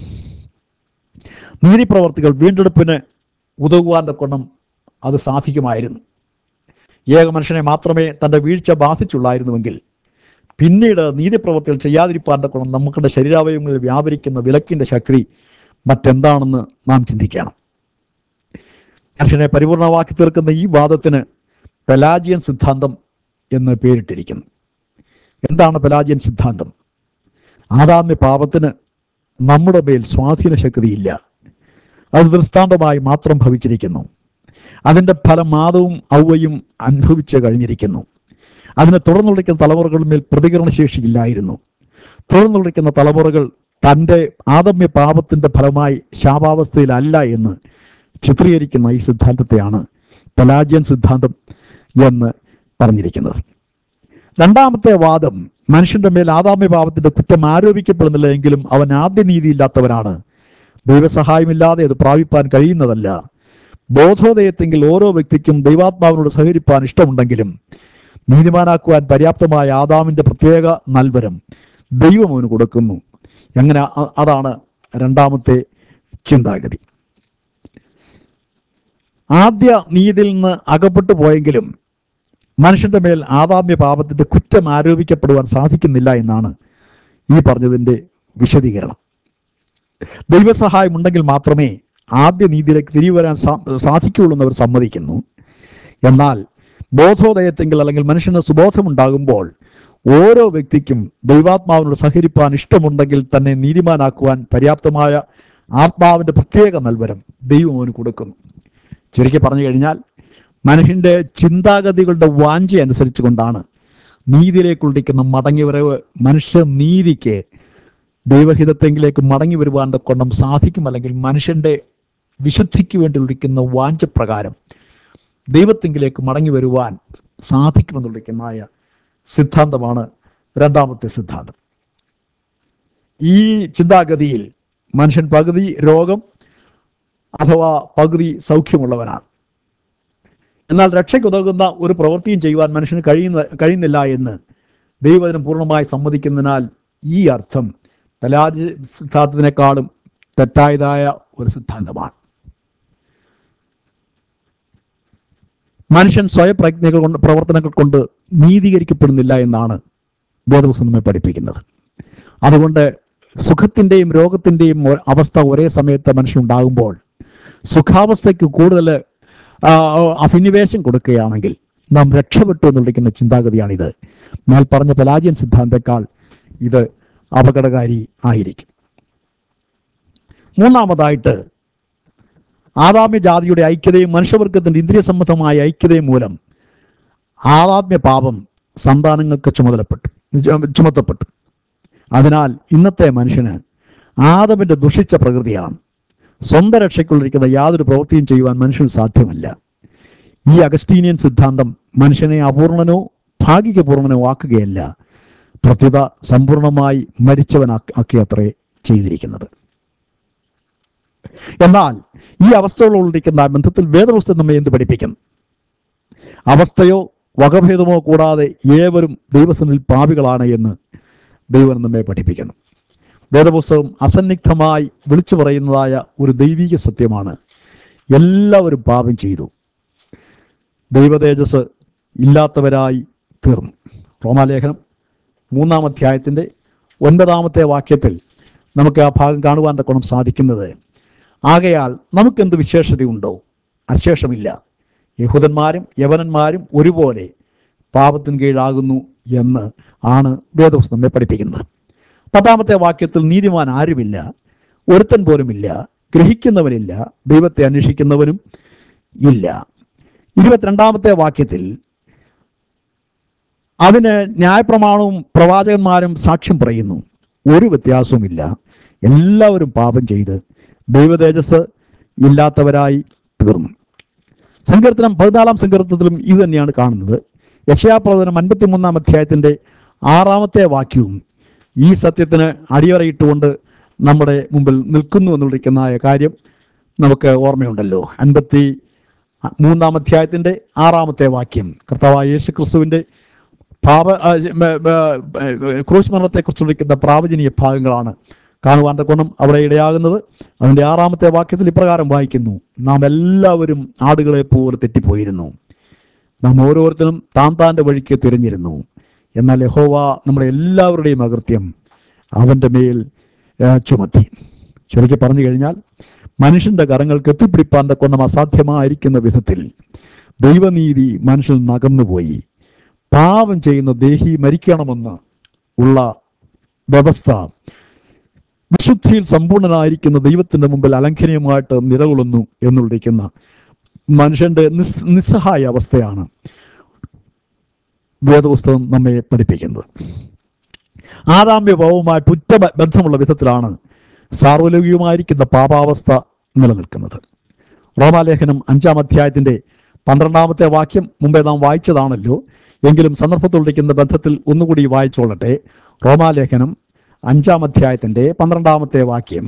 നീതിപ്രവർത്തികൾ വീണ്ടെടുപ്പിന് ഉതകുവാൻ തക്കൊണ്ണം അത് സാധിക്കുമായിരുന്നു ഏക മനുഷ്യനെ മാത്രമേ തൻ്റെ വീഴ്ച ബാധിച്ചുള്ളായിരുന്നുവെങ്കിൽ പിന്നീട് നീതിപ്രവർത്തികൾ ചെയ്യാതിരിപ്പാൻ തക്കൊണ്ണം നമ്മുടെ ശരീരാവയവങ്ങളിൽ വ്യാപരിക്കുന്ന വിലക്കിന്റെ ശക്തി മറ്റെന്താണെന്ന് നാം ചിന്തിക്കണം മനുഷ്യനെ പരിപൂർണമാക്കി തീർക്കുന്ന ഈ വാദത്തിന് പെലാജിയൻ സിദ്ധാന്തം എന്ന് പേരിട്ടിരിക്കുന്നു എന്താണ് പെലാജിയൻ സിദ്ധാന്തം ആദാമ്യ പാപത്തിന് നമ്മുടെ മേൽ സ്വാധീന ശക്തിയില്ല അത് ദൃഷ്ടാന്തമായി മാത്രം ഭവിച്ചിരിക്കുന്നു അതിൻ്റെ ഫലം മാതവും ഔവയും അനുഭവിച്ച് കഴിഞ്ഞിരിക്കുന്നു അതിനെ തുടർന്നുള്ളിക്കുന്ന തലമുറകളുടെ മേൽ പ്രതികരണശേഷി ഇല്ലായിരുന്നു തുടർന്നുള്ളിക്കുന്ന തലമുറകൾ തൻ്റെ ആദമ്യ പാപത്തിൻ്റെ ഫലമായി ശാപാവസ്ഥയിലല്ല എന്ന് ചിത്രീകരിക്കുന്ന ഈ സിദ്ധാന്തത്തെയാണ് പെലാജിയൻ സിദ്ധാന്തം എന്ന് പറഞ്ഞിരിക്കുന്നത് രണ്ടാമത്തെ വാദം മനുഷ്യന്റെ മേൽ ആദാമ്യ പാപത്തിന്റെ കുറ്റം ആരോപിക്കപ്പെടുന്നില്ല എങ്കിലും അവൻ ആദ്യ നീതിയില്ലാത്തവനാണ് ദൈവസഹായമില്ലാതെ അത് പ്രാപിപ്പാൻ കഴിയുന്നതല്ല ബോധോദയത്തെങ്കിൽ ഓരോ വ്യക്തിക്കും ദൈവാത്മാവിനോട് സഹകരിപ്പാൻ ഇഷ്ടമുണ്ടെങ്കിലും നീതിമാനാക്കുവാൻ പര്യാപ്തമായ ആദാമിന്റെ പ്രത്യേക നൽവരം ദൈവം അവന് കൊടുക്കുന്നു എങ്ങനെ അ- അതാണ് രണ്ടാമത്തെ ചിന്താഗതി ആദ്യ നീതിയിൽ നിന്ന് അകപ്പെട്ടു പോയെങ്കിലും മനുഷ്യന്റെ മേൽ ആദാമ്യ പാപത്തിന്റെ കുറ്റം ആരോപിക്കപ്പെടുവാൻ സാധിക്കുന്നില്ല എന്നാണ് ഈ പറഞ്ഞതിന്റെ വിശദീകരണം ദൈവസഹായം ഉണ്ടെങ്കിൽ മാത്രമേ ആദ്യ നീതിയിലേക്ക് തിരികെ വരാൻ സാ- സാധിക്കുകയുള്ളൂ എന്നവർ സമ്മതിക്കുന്നു എന്നാൽ ബോധോദയത്തെങ്കിൽ അല്ലെങ്കിൽ മനുഷ്യന് സുബോധമുണ്ടാകുമ്പോൾ ഓരോ വ്യക്തിക്കും ദൈവാത്മാവിനോട് സഹകരിപ്പാൻ ഇഷ്ടമുണ്ടെങ്കിൽ തന്നെ നീതിമാനാക്കുവാൻ പര്യാപ്തമായ ആത്മാവിന്റെ പ്രത്യേക നൽവരം ദൈവം അവന് കൊടുക്കുന്നു ചുരുക്കി പറഞ്ഞു കഴിഞ്ഞാൽ മനുഷ്യന്റെ ചിന്താഗതികളുടെ വാഞ്ച അനുസരിച്ച് കൊണ്ടാണ് നീതിയിലേക്കുള്ളിക്കുന്ന മടങ്ങിവരവ് മനുഷ്യ നീതിക്ക് ദൈവഹിതത്തെങ്കിലേക്ക് മടങ്ങി വരുവാൻ കൊണ്ടും സാധിക്കും അല്ലെങ്കിൽ മനുഷ്യന്റെ വിശുദ്ധിക്ക് വേണ്ടി ഉള്ളിക്കുന്ന വാഞ്ചപ്രകാരം ദൈവത്തെങ്കിലേക്ക് മടങ്ങി വരുവാൻ സാധിക്കുമെന്നുള്ളിക്കുന്നതായ സിദ്ധാന്തമാണ് രണ്ടാമത്തെ സിദ്ധാന്തം ഈ ചിന്താഗതിയിൽ മനുഷ്യൻ പകുതി രോഗം അഥവാ പകുതി സൗഖ്യമുള്ളവനാണ് എന്നാൽ രക്ഷയ്ക്കുതകുന്ന ഒരു പ്രവൃത്തിയും ചെയ്യുവാൻ മനുഷ്യന് കഴിയുന്ന കഴിയുന്നില്ല എന്ന് ദൈവജനം പൂർണ്ണമായി സമ്മതിക്കുന്നതിനാൽ ഈ അർത്ഥം പലാജ് സിദ്ധാന്തത്തിനേക്കാളും തെറ്റായതായ ഒരു സിദ്ധാന്തമാണ് മനുഷ്യൻ സ്വയപ്രജ്ഞകൾ കൊണ്ട് പ്രവർത്തനങ്ങൾ കൊണ്ട് നീതീകരിക്കപ്പെടുന്നില്ല എന്നാണ് വേദപുസ്തകം നമ്മെ പഠിപ്പിക്കുന്നത് അതുകൊണ്ട് സുഖത്തിൻ്റെയും രോഗത്തിൻ്റെയും ഒ- അവസ്ഥ ഒരേ സമയത്ത് മനുഷ്യനുണ്ടാകുമ്പോൾ സുഖാവസ്ഥയ്ക്ക് കൂടുതൽ ആ, അഭിനിവേശം കൊടുക്കുകയാണെങ്കിൽ നാം രക്ഷപ്പെട്ടു എന്ന് വിളിക്കുന്ന ചിന്താഗതിയാണിത് മേൽ പറഞ്ഞ പലാജിയൻ സിദ്ധാന്തത്തെക്കാൾ ഇത് അപകടകാരി ആയിരിക്കും മൂന്നാമതായിട്ട് ആദാമ്യ ജാതിയുടെ ഐക്യതയും മനുഷ്യവർഗത്തിന്റെ ഇന്ദ്രിയ സംബന്ധമായ ഐക്യതയും മൂലം ആദാമ്യ പാപം സന്താനങ്ങൾക്ക് ചുമതലപ്പെട്ടു ചു- ചുമത്തപ്പെട്ടു അതിനാൽ ഇന്നത്തെ മനുഷ്യന് ആദമിന്റെ ദുഷിച്ച പ്രകൃതിയാണ് സ്വന്തം രക്ഷയ്ക്കുള്ളിരിക്കുന്ന യാതൊരു പ്രവൃത്തിയും ചെയ്യുവാൻ മനുഷ്യന് സാധ്യമല്ല ഈ അഗസ്റ്റീനിയൻ സിദ്ധാന്തം മനുഷ്യനെ അപൂർണനോ ഭാഗികപൂർണനോ ആക്കുകയല്ല പ്രത്യുത സമ്പൂർണമായി മരിച്ചവനാക്കി അത്രേ ചെയ്തിരിക്കുന്നത് എന്നാൽ ഈ അവസ്ഥകളോടിരിക്കുന്ന ബന്ധത്തിൽ വേദപുസ്തകം നമ്മെ എന്ത് പഠിപ്പിക്കുന്നു അവസ്ഥയോ വകഭേദമോ കൂടാതെ ഏവരും ദൈവസനിൽ പാപികളാണ് എന്ന് ദൈവം നമ്മെ പഠിപ്പിക്കുന്നു വേദപുസ്തകം അസന്നിഗ്ധമായി വിളിച്ചു പറയുന്നതായ ഒരു ദൈവിക സത്യമാണ് എല്ലാവരും പാപം ചെയ്തു ദൈവതേജസ് ഇല്ലാത്തവരായി തീർന്നു റോമാലേഖനം മൂന്നാം അധ്യായത്തിൻ്റെ ഒൻപതാമത്തെ വാക്യത്തിൽ നമുക്ക് ആ ഭാഗം കാണുവാൻ തക്കണം സാധിക്കുന്നത് ആകയാൽ നമുക്കെന്ത് വിശേഷതയുണ്ടോ അശേഷമില്ല യഹൂദന്മാരും യവനന്മാരും ഒരുപോലെ പാപത്തിന് കീഴാകുന്നു എന്ന് ആണ് വേദപുസ്തകം നമ്മെ പഠിപ്പിക്കുന്നത് പത്താമത്തെ വാക്യത്തിൽ നീതിമാൻ ആരുമില്ല ഒരുത്തൻ പോലുമില്ല ഗ്രഹിക്കുന്നവനില്ല ദൈവത്തെ അന്വേഷിക്കുന്നവനും ഇല്ല ഇരുപത്തിരണ്ടാമത്തെ വാക്യത്തിൽ അതിന് ന്യായപ്രമാണവും പ്രവാചകന്മാരും സാക്ഷ്യം പറയുന്നു ഒരു വ്യത്യാസവുമില്ല എല്ലാവരും പാപം ചെയ്ത് ദൈവതേജസ് ഇല്ലാത്തവരായി തീർന്നു സങ്കീർത്തനം പതിനാലാം സങ്കീർത്തനത്തിലും ഇത് തന്നെയാണ് കാണുന്നത് യശയാപ്രവചനം അൻപത്തിമൂന്നാം അധ്യായത്തിന്റെ ആറാമത്തെ വാക്യവും ഈ സത്യത്തിന് അടിയറയിട്ടുകൊണ്ട് നമ്മുടെ മുമ്പിൽ നിൽക്കുന്നു എന്നുള്ളിരിക്കുന്ന കാര്യം നമുക്ക് ഓർമ്മയുണ്ടല്ലോ അൻപത്തി മൂന്നാം അധ്യായത്തിന്റെ ആറാമത്തെ വാക്യം കർത്താവായ യേശു ക്രിസ്തുവിന്റെ പാപ ആ, മ, മ, ക്രൂശ് മരണത്തെക്കുറിച്ച് വിളിക്കുന്ന പ്രാവചനീയ ഭാഗങ്ങളാണ് കാണുവാൻ തക്കോണം അവിടെ ഇടയാകുന്നത് അതിന്റെ ആറാമത്തെ വാക്യത്തിൽ ഇപ്രകാരം വായിക്കുന്നു നാം എല്ലാവരും ആടുകളെ പോലെ തെറ്റിപ്പോയിരുന്നു നാം ഓരോരുത്തരും താൻ താൻ്റെ വഴിക്ക് തിരഞ്ഞിരുന്നു എന്നാൽ യഹോവ നമ്മുടെ എല്ലാവരുടെയും അകൃത്യം അവൻ്റെ മേൽ ആ, ചുമത്തി ചുരുക്കി പറഞ്ഞു കഴിഞ്ഞാൽ മനുഷ്യന്റെ കരങ്ങൾക്ക് എത്തിപ്പിടിപ്പാൻ തക്കൊണം അസാധ്യമായിരിക്കുന്ന വിധത്തിൽ ദൈവനീതി മനുഷ്യൻ നകന്നുപോയി പാപം ചെയ്യുന്ന ദേഹി മരിക്കണമെന്ന് ഉള്ള വ്യവസ്ഥ വിശുദ്ധിയിൽ സമ്പൂർണനായിരിക്കുന്ന ദൈവത്തിന്റെ മുമ്പിൽ അലംഘനീയമായിട്ട് നിലകൊള്ളുന്നു എന്നുള്ളിരിക്കുന്ന മനുഷ്യന്റെ നിസ് നിസ്സഹായ അവസ്ഥയാണ് വേദപുസ്തകം നമ്മെ പഠിപ്പിക്കുന്നത് ആദാമ്യ ഭാവവുമായിട്ട് ഉറ്റ ബ- ബന്ധമുള്ള വിധത്തിലാണ് സാർവലൗകികമായിരിക്കുന്ന പാപാവസ്ഥ നിലനിൽക്കുന്നത് റോമാലേഖനം അഞ്ചാം അധ്യായത്തിന്റെ പന്ത്രണ്ടാമത്തെ വാക്യം മുമ്പേ നാം വായിച്ചതാണല്ലോ എങ്കിലും സന്ദർഭത്തോടിരിക്കുന്ന ബന്ധത്തിൽ ഒന്നുകൂടി വായിച്ചോളട്ടെ റോമാലേഖനം അഞ്ചാം അധ്യായത്തിന്റെ പന്ത്രണ്ടാമത്തെ വാക്യം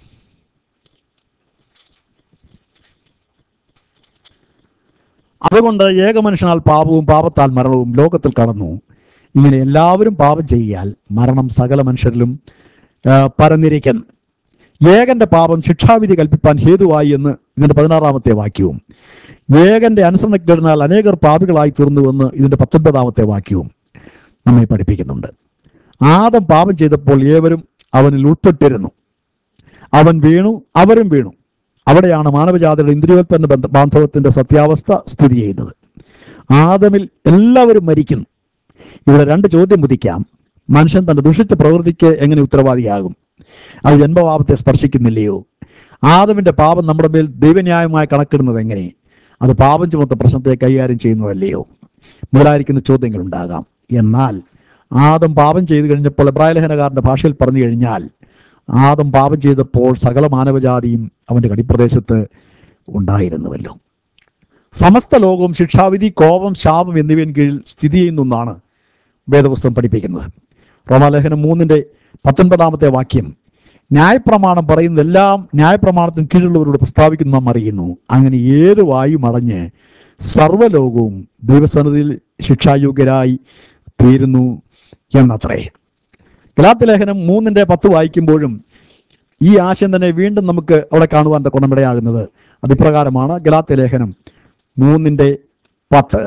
അതുകൊണ്ട് ഏകമനുഷ്യനാൽ പാപവും പാപത്താൽ മരണവും ലോകത്തിൽ കടന്നു ഇങ്ങനെ എല്ലാവരും പാപം ചെയ്യാൽ മരണം സകല മനുഷ്യരിലും ആ, പരന്നിരിക്കുന്നു ഏകന്റെ പാപം ശിക്ഷാവിധി കൽപ്പിപ്പാൻ ഹേതുവായി എന്ന് ഇതിന്റെ പതിനാറാമത്തെ വാക്യവും ഏകന്റെ അനുസരണക്കേടിനാൽ അനേകർ പാപികളായി തീർന്നുവെന്ന് ഇതിന്റെ പത്തൊൻപതാമത്തെ വാക്യവും നമ്മെ പഠിപ്പിക്കുന്നുണ്ട് ആദം പാപം ചെയ്തപ്പോൾ ഏവരും അവനിൽ ഉൾപ്പെട്ടിരുന്നു അവൻ വീണു അവരും വീണു അവിടെയാണ് മാനവജാതിയുടെ ഇന്ദ്രിയോൽപ്പന്ന ബന്ധ ബാന്ധവത്തിന്റെ സത്യാവസ്ഥ സ്ഥിതി ചെയ്യുന്നത് ആദമിൽ എല്ലാവരും മരിക്കുന്നു ഇവിടെ രണ്ട് ചോദ്യം ഉദിക്കാം മനുഷ്യൻ തന്റെ ദുഷിച്ച പ്രവൃത്തിക്ക് എങ്ങനെ ഉത്തരവാദിയാകും അത് ജന്മപാപത്തെ സ്പർശിക്കുന്നില്ലയോ ആദമിന്റെ പാപം നമ്മുടെ മേൽ ദൈവന്യായമായി കണക്കിടുന്നത് എങ്ങനെ അത് പാപം ചുമത്ത പ്രശ്നത്തെ കൈകാര്യം ചെയ്യുന്നതല്ലയോ മുതലായിരിക്കുന്ന ചോദ്യങ്ങൾ ഉണ്ടാകാം എന്നാൽ ആദം പാപം ചെയ്തു കഴിഞ്ഞപ്പോൾ എബ്രായലേഖനകാരന്റെ ഭാഷയിൽ പറഞ്ഞു കഴിഞ്ഞാൽ ആദം പാപം ചെയ്തപ്പോൾ സകല മാനവജാതിയും അവന്റെ കടിപ്രദേശത്ത് ഉണ്ടായിരുന്നുവല്ലോ സമസ്ത ലോകവും ശിക്ഷാവിധി കോപം ശാപം എന്നിവയും കീഴിൽ സ്ഥിതി ചെയ്യുന്നു എന്നാണ് വേദപുസ്തകം പഠിപ്പിക്കുന്നത് റോമാലേഖനം മൂന്നിന്റെ പത്തൊൻപതാമത്തെ വാക്യം ന്യായപ്രമാണം പറയുന്നതെല്ലാം ന്യായപ്രമാണത്തിന് കീഴിലുള്ളവരോട് പ്രസ്താവിക്കുന്നു നാം അറിയുന്നു അങ്ങനെ ഏത് വായും അടഞ്ഞ് സർവ്വലോകവും ദൈവസന്നിധിയിൽ ശിക്ഷായോഗ്യരായി തീരുന്നു എന്നത്രേ ഗലാത്ത് ലേഖനം മൂന്നിന്റെ പത്ത് വായിക്കുമ്പോഴും ഈ ആശയം തന്നെ വീണ്ടും നമുക്ക് അവിടെ കാണുവാൻ ഗുണമിടയാകുന്നത് അതിപ്രകാരമാണ് ഗലാത്ത് ലേഖനം മൂന്നിന്റെ പത്ത്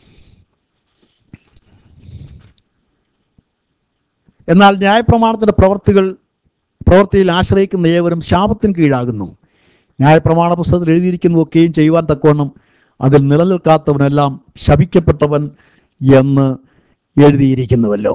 എന്നാൽ ന്യായപ്രമാണത്തിന്റെ പ്രവർത്തികൾ പ്രവൃത്തിയിൽ ആശ്രയിക്കുന്ന ഏവരും ശാപത്തിന് കീഴാകുന്നു ന്യായപ്രമാണ പുസ്തകത്തിൽ എഴുതിയിരിക്കുന്നതൊക്കെയും ചെയ്യുവാൻ തക്കവണ്ണം അതിൽ നിലനിൽക്കാത്തവനെല്ലാം ശപിക്കപ്പെട്ടവൻ എന്ന് എഴുതിയിരിക്കുന്നുവല്ലോ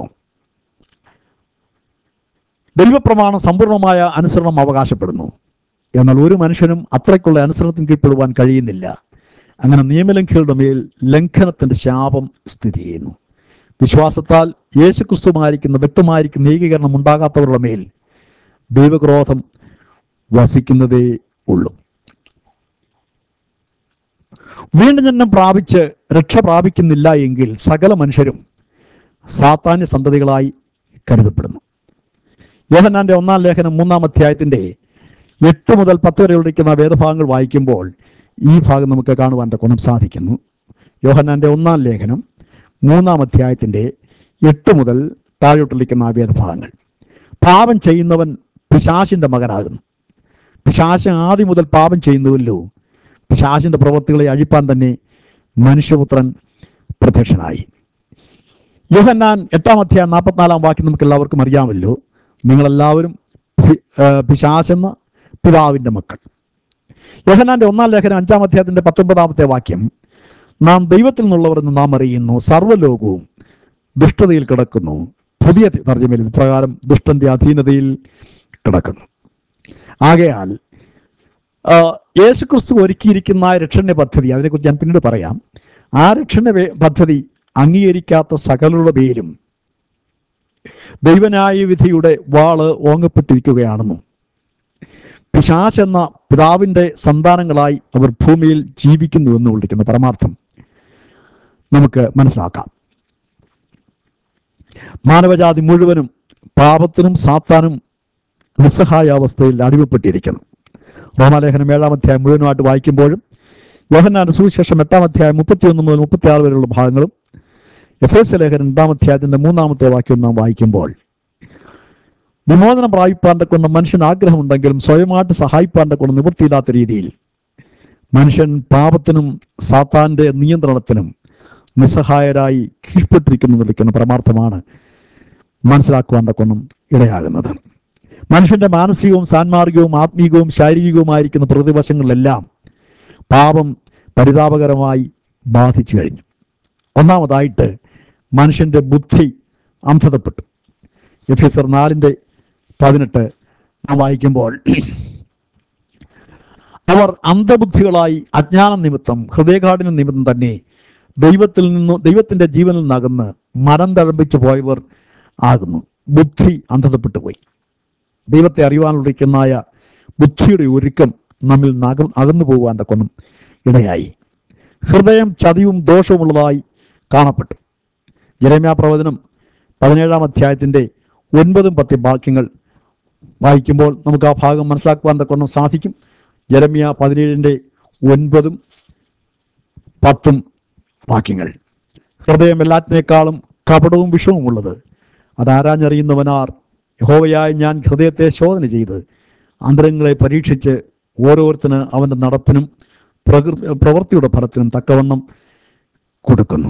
ദൈവപ്രമാണം സമ്പൂർണമായ അനുസരണം അവകാശപ്പെടുന്നു എന്നാൽ ഒരു മനുഷ്യനും അത്രയ്ക്കുള്ള അനുസരണത്തിന് കീഴ്പ്പെടുവാൻ കഴിയുന്നില്ല അങ്ങനെ നിയമലംഘനങ്ങളുടെ മേൽ ലംഘനത്തിന്റെ ശാപം സ്ഥിതി ചെയ്യുന്നു വിശ്വാസത്താൽ യേശുക്രിസ്തുമായിരിക്കുന്ന വ്യക്തമായിരിക്കുന്ന ഏകീകരണം ഉണ്ടാകാത്തവരുടെ മേൽ ദൈവക്രോധം വസിക്കുന്നതേ ഉള്ളൂ വീണ്ടും ജന്മം പ്രാപിച്ച് രക്ഷ പ്രാപിക്കുന്നില്ല എങ്കിൽ സകല മനുഷ്യരും സാത്താന്യ സന്തതികളായി കരുതപ്പെടുന്നു യോഹന്നാന്റെ ഒന്നാം ലേഖനം മൂന്നാം അധ്യായത്തിന്റെ എട്ട് മുതൽ പത്ത് വരെ ഉള്ളിരിക്കുന്ന വേദഭാഗങ്ങൾ വായിക്കുമ്പോൾ ഈ ഭാഗം നമുക്ക് കാണുവാൻ ഗുണം സാധിക്കുന്നു യോഹന്നാന്റെ ഒന്നാം ലേഖനം മൂന്നാം അധ്യായത്തിന്റെ എട്ട് മുതൽ താഴോട്ടുള്ളിക്കുന്ന ആ വേദഭാഗങ്ങൾ പാപം ചെയ്യുന്നവൻ പിശാശിന്റെ മകനാകുന്നു പിശാശ് ആദ്യം മുതൽ പാപം ചെയ്യുന്നുവല്ലോ പിശാശിന്റെ പ്രവൃത്തികളെ അഴിപ്പാൻ തന്നെ മനുഷ്യപുത്രൻ പ്രത്യക്ഷനായി യോഹന്നാൻ എട്ടാം അധ്യായം നാൽപ്പത്തിനാലാം വാക്യം നമുക്ക് എല്ലാവർക്കും അറിയാമല്ലോ നിങ്ങളെല്ലാവരും പി- ആ, പിശാചെന്ന പിതാവിന്റെ മക്കൾ യോഹന്നാന്റെ ഒന്നാം ലേഖനം അഞ്ചാം അധ്യായത്തിന്റെ പത്തൊമ്പതാമത്തെ വാക്യം നാം ദൈവത്തിൽ നിന്നുള്ളവരെന്ന് നാം അറിയുന്നു സർവ്വലോകവും ദുഷ്ടതയിൽ കിടക്കുന്നു പുതിയ തർജ്ജമയിൽ ഇപ്രകാരം ദുഷ്ടന്റെ അധീനതയിൽ കിടക്കുന്നു ആകയാൽ ആ, യേശുക്രിസ്തു ഒരുക്കിയിരിക്കുന്ന ആ രക്ഷണ പദ്ധതി അതിനെക്കുറിച്ച് ഞാൻ പിന്നീട് പറയാം ആ രക്ഷണ വേ- പദ്ധതി അംഗീകരിക്കാത്ത സകലരുടെ പേരും ദൈവനായ വിധിയുടെ വാള് ഓങ്ങപ്പെട്ടിരിക്കുകയാണെന്നും പിശാച് എന്ന പിതാവിന്റെ സന്താനങ്ങളായി അവർ ഭൂമിയിൽ ജീവിക്കുന്നു എന്ന് വിളിക്കുന്ന പരമാർത്ഥം നമുക്ക് മനസ്സിലാക്കാം മാനവജാതി മുഴുവനും പാപത്തിനും സാത്താനും നിസ്സഹായാവസ്ഥയിൽ അടിമപ്പെട്ടിരിക്കുന്നു റോമാലേഖനം ഏഴാം അധ്യായം മുഴുവനുമായിട്ട് വായിക്കുമ്പോഴും യോഹന്നാന്റെ സുവിശേഷം എട്ടാം അധ്യായം മുപ്പത്തിയൊന്ന് മുതൽ മുപ്പത്തി ആറ് വരെയുള്ള ഭാഗങ്ങളും എഫ് എസ് ലേഖനം രണ്ടാം അധ്യായത്തിന്റെ മൂന്നാമത്തെ വാക്യം നാം വായിക്കുമ്പോൾ വിമോചനം പ്രാപിപ്പാന്റെ കൊണ്ട് മനുഷ്യൻ ആഗ്രഹമുണ്ടെങ്കിലും സ്വയമായിട്ട് സഹായിപ്പാന്റെ കൊണ്ട് നിവൃത്തിയില്ലാത്ത രീതിയിൽ മനുഷ്യൻ പാപത്തിനും സാത്താന്റെ നിയന്ത്രണത്തിനും നിസ്സഹായരായി കീഴ്പ്പെട്ടിരിക്കുന്നു എന്ന് വിളിക്കുന്ന പരമാർത്ഥമാണ് മനസ്സിലാക്കുവാൻ്റെ കൊണ്ടും ഇടയാകുന്നത് മനുഷ്യന്റെ മാനസികവും സാൻമാർഗികവും ആത്മീകവും ശാരീരികവുമായിരിക്കുന്ന പ്രതിവശങ്ങളിലെല്ലാം പാപം പരിതാപകരമായി ബാധിച്ചു കഴിഞ്ഞു ഒന്നാമതായിട്ട് മനുഷ്യന്റെ ബുദ്ധി അന്ധതപ്പെട്ടു എഫ് എസ് നാലിൻ്റെ പതിനെട്ട് നാം വായിക്കുമ്പോൾ അവർ അന്ധബുദ്ധികളായി അജ്ഞാന നിമിത്തം ഹൃദയകാഠിന നിമിത്തം തന്നെ ദൈവത്തിൽ നിന്നു ദൈവത്തിന്റെ ജീവനിൽ നിന്നകന്ന് മരം തഴമ്പിച്ചു പോയവർ ആകുന്നു ബുദ്ധി അന്ധതപ്പെട്ടു പോയി ദൈവത്തെ അറിയുവാനുള്ളിരിക്കുന്നതായ ബുദ്ധിയുടെ ഒരുക്കം നമ്മിൽ നിന്ന് അക- അകന്നു പോകുവാൻ്റെ കൊണ്ടും ഇടയായി ഹൃദയം ചതിവും ദോഷവുമുള്ളതായി കാണപ്പെട്ടു ജരമ്യാ പ്രവചനം പതിനേഴാം അധ്യായത്തിൻ്റെ ഒൻപതും പത്തും വാക്യങ്ങൾ വായിക്കുമ്പോൾ നമുക്ക് ആ ഭാഗം മനസ്സിലാക്കുവാൻ തക്കൊണ്ടും സാധിക്കും ജരമ്യ പതിനേഴിൻ്റെ ഒൻപതും പത്തും വാക്യങ്ങൾ ഹൃദയം എല്ലാത്തിനേക്കാളും കപടവും വിഷവുമുള്ളത് അത് ആരാഞ്ഞറിയുന്നവനാർ യഹോവയായ ഞാൻ ഹൃദയത്തെ ശോധന ചെയ്ത് അന്തരങ്ങളെ പരീക്ഷിച്ച് ഓരോരുത്തന് അവൻ്റെ നടപ്പിനും പ്രകൃ പ്രവൃത്തിയുടെ ഫലത്തിനും തക്കവണ്ണം കൊടുക്കുന്നു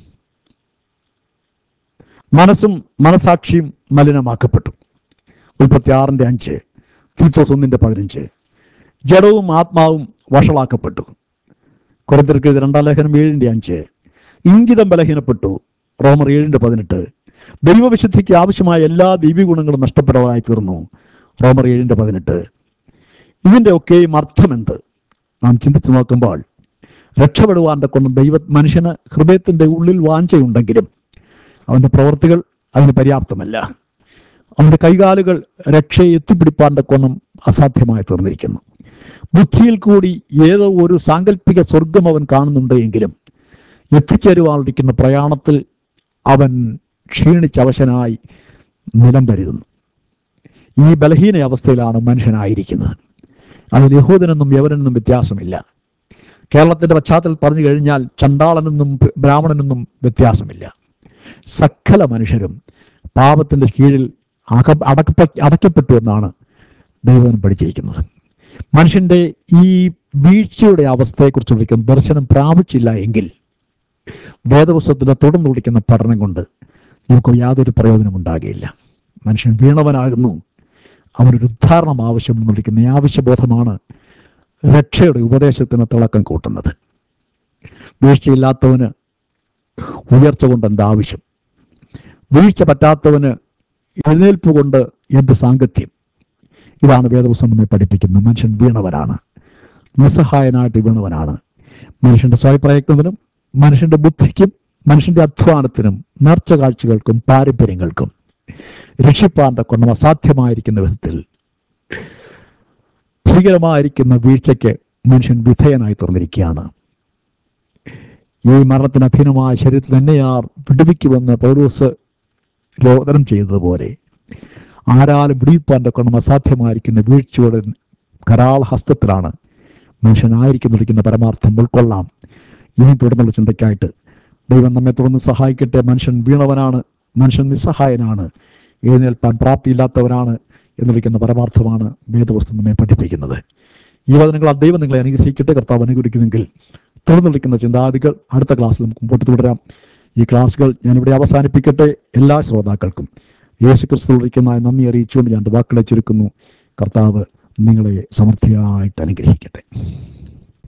മനസ്സും മനസാക്ഷിയും മലിനമാക്കപ്പെട്ടു മുപ്പത്തി ആറിൻ്റെ അഞ്ച് തീത്തോസ് ഒന്നിൻ്റെ പതിനഞ്ച് ജഡവും ആത്മാവും വഷളാക്കപ്പെട്ടു കുറത്തിർക്ക് രണ്ടാം ലേഖനം ഏഴിൻ്റെ അഞ്ച് ഇംഗിതം ബലഹീനപ്പെട്ടു റോമർ ഏഴിൻ്റെ പതിനെട്ട് ദൈവവിശുദ്ധിക്ക് ആവശ്യമായ എല്ലാ ദിവ്യഗുണങ്ങളും നഷ്ടപ്പെട്ടവരായി തീർന്നു റോമർ ഏഴിൻ്റെ പതിനെട്ട് ഇതിൻ്റെ ഒക്കെയും അർത്ഥമെന്ത് നാം ചിന്തിച്ചു നോക്കുമ്പോൾ രക്ഷപ്പെടുവാൻ്റെ കൊണ്ട് ദൈവ മനുഷ്യന് ഹൃദയത്തിൻ്റെ ഉള്ളിൽ വാഞ്ചയുണ്ടെങ്കിലും അവൻ്റെ പ്രവൃത്തികൾ അതിന് പര്യാപ്തമല്ല അവൻ്റെ കൈകാലുകൾ രക്ഷയെ എത്തിപ്പിടിപ്പാൻ്റെ കൊണം അസാധ്യമായി തീർന്നിരിക്കുന്നു ബുദ്ധിയിൽ കൂടി ഏതോ ഒരു സാങ്കല്പിക സ്വർഗം അവൻ കാണുന്നുണ്ട് എങ്കിലും എത്തിച്ചേരുവാനിരിക്കുന്ന പ്രയാണത്തിൽ അവൻ ക്ഷീണിച്ചവശനായി നിലം പരുതുന്നു ഈ ബലഹീന അവസ്ഥയിലാണ് മനുഷ്യനായിരിക്കുന്നത് അതിന് യഹൂദനെന്നും യവനെന്നും വ്യത്യാസമില്ല കേരളത്തിന്റെ പശ്ചാത്തലത്തിൽ പറഞ്ഞു കഴിഞ്ഞാൽ ചണ്ടാളനെന്നും ബ്രാഹ്മണനെന്നും വ്യത്യാസമില്ല സകല മനുഷ്യരും പാപത്തിന്റെ കീഴിൽ അക അടക്ക അടയ്ക്കപ്പെട്ടു എന്നാണ് ദൈവം പഠിച്ചിരിക്കുന്നത് മനുഷ്യന്റെ ഈ വീഴ്ചയുടെ അവസ്ഥയെക്കുറിച്ച് വിളിക്കുന്ന ദർശനം പ്രാപിച്ചില്ല എങ്കിൽ വേദപുസ്തകത്തിന്റെ തുടർന്ന് വിളിക്കുന്ന പഠനം കൊണ്ട് നമുക്ക് യാതൊരു പ്രയോജനം ഉണ്ടാകുകയില്ല മനുഷ്യൻ വീണവനാകുന്നു അവനൊരു ഉദ്ധാരണം ആവശ്യം എന്ന് വിളിക്കുന്ന ഈ ആവശ്യബോധമാണ് രക്ഷയുടെ ഉപദേശത്തിന് തിളക്കം കൂട്ടുന്നത് വീഴ്ചയില്ലാത്തവന് ഉയർച്ച കൊണ്ട് എന്ത് ആവശ്യം വീഴ്ച പറ്റാത്തവന് എഴുന്നേൽപ്പ് കൊണ്ട് എന്ത് സാങ്കത്യം ഇതാണ് വേദപുസ്തകം നമ്മെ പഠിപ്പിക്കുന്നത് മനുഷ്യൻ വീണവനാണ് നിസ്സഹായനായിട്ട് വീണവനാണ് മനുഷ്യന്റെ സ്വയപ്രയത്നത്തിനും മനുഷ്യന്റെ ബുദ്ധിക്കും മനുഷ്യന്റെ അധ്വാനത്തിനും നേർച്ച കാഴ്ചകൾക്കും പാരമ്പര്യങ്ങൾക്കും രക്ഷിപ്പാന്റെ കൊണ്ടം അസാധ്യമായിരിക്കുന്ന വിധത്തിൽ ഭീകരമായിരിക്കുന്ന വീഴ്ചയ്ക്ക് മനുഷ്യൻ വിധേയനായി തീർന്നിരിക്കുകയാണ് ഈ മരണത്തിന് അധീനമായ ശരീരത്തിൽ തന്നെയാർ വിടുവിക്കുമെന്ന് പൗരൂസ് രോദനം ചെയ്തതുപോലെ ആരാലും വിടിയിപ്പാൻ്റെ കൊണ്ടം അസാധ്യമായിരിക്കുന്ന വീഴ്ചയുടെ കരാൾ ഹസ്തത്തിലാണ് മനുഷ്യനായിരിക്കുന്നിരിക്കുന്ന പരമാർത്ഥം ഉൾക്കൊള്ളാം ഇനി തുടർന്നുള്ള ചിന്തയ്ക്കായിട്ട് ദൈവം നമ്മെ തുടർന്ന് സഹായിക്കട്ടെ മനുഷ്യൻ വീണവനാണ് മനുഷ്യൻ നിസ്സഹായനാണ് എഴുന്നേൽപ്പാൻ പ്രാപ്തിയില്ലാത്തവനാണ് എന്ന് വിളിക്കുന്ന പരമാർത്ഥമാണ് വേദപുസ്തകം നമ്മെ പഠിപ്പിക്കുന്നത് ഈ വചനങ്ങൾ ആ ദൈവം നിങ്ങളെ അനുഗ്രഹിക്കട്ടെ കർത്താവ് അനുഗ്രഹിക്കുന്നെങ്കിൽ തുടർന്ന് വിളിക്കുന്ന ചിന്താദികൾ അടുത്ത ക്ലാസ്സിൽ നമുക്ക് മുമ്പോട്ട് തുടരാം ഈ ക്ലാസ്സുകൾ ഞാനിവിടെ അവസാനിപ്പിക്കട്ടെ എല്ലാ ശ്രോതാക്കൾക്കും യേശു ക്രിസ്തു വിളിക്കുന്ന നന്ദി അറിയിച്ചുകൊണ്ട് ഞാൻ എൻ്റെ വാക്കുകളെ ചുരുക്കുന്നു കർത്താവ് നിങ്ങളെ സമൃദ്ധിയായിട്ട് അനുഗ്രഹിക്കട്ടെ